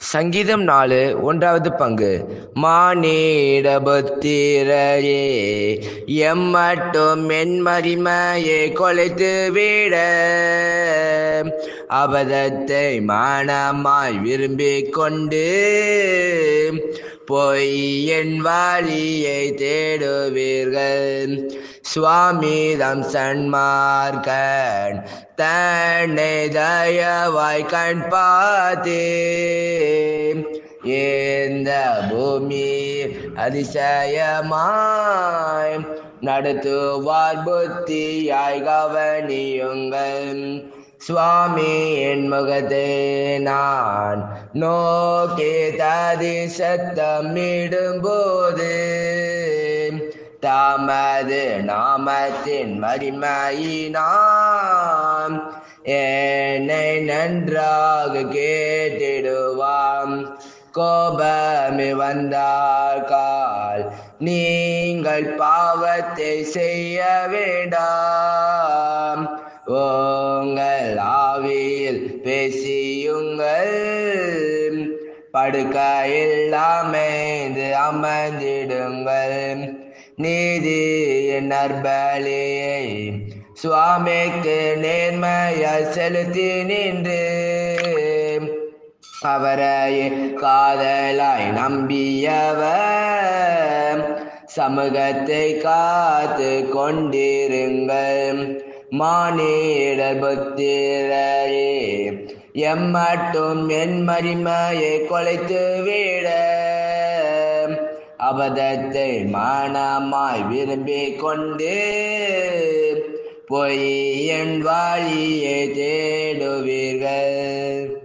சங்கீதம் நாலு ஒன்றாவது பங்கு மானிட புத்திரையே எம்மட்டும் என் மரிமையை கொலைத்து விட அபதத்தை மானமாய் விரும்பிக் கொண்டு பொய் என் வழியை தேடுவீர்கள் சுவாமிதம் சன்மார்கன் தன்னை தயவாய் கண் பார்த்தே இந்த பூமி அதிசயமாய் நடத்துவார் புத்தியாய் கவனியுங்கள் சுவாமி என் முகத்தை நான் நோக்கி ததி சத்தமிடும்போது தமது நாமத்தின் மகிமையினாம் என்னை நன்றாக கேட்டிடுவாம் கோபமே வந்தால் கால் நீங்கள் பாவத்தை செய்ய வேண்டாம் உங்கள் ஆவியில் பேசியுங்கள் படுக்கையில் அமைந்து அமர்ந்திடுங்கள் நீதி நற்பலியை சுவாமிக்கு நேர்மையாய் செலுத்தி நின்று அவரை காதலாய் நம்பியவர் சமூகத்தை காத்து கொண்டிருங்கள் மானிட புத்திரையே எம்மட்டும் என் மரிமையை கொலைத்து விட அபதத்தை மானமாய் விரும்பிக் கொண்டு பொய் என் வழியை தேடுவீர்கள்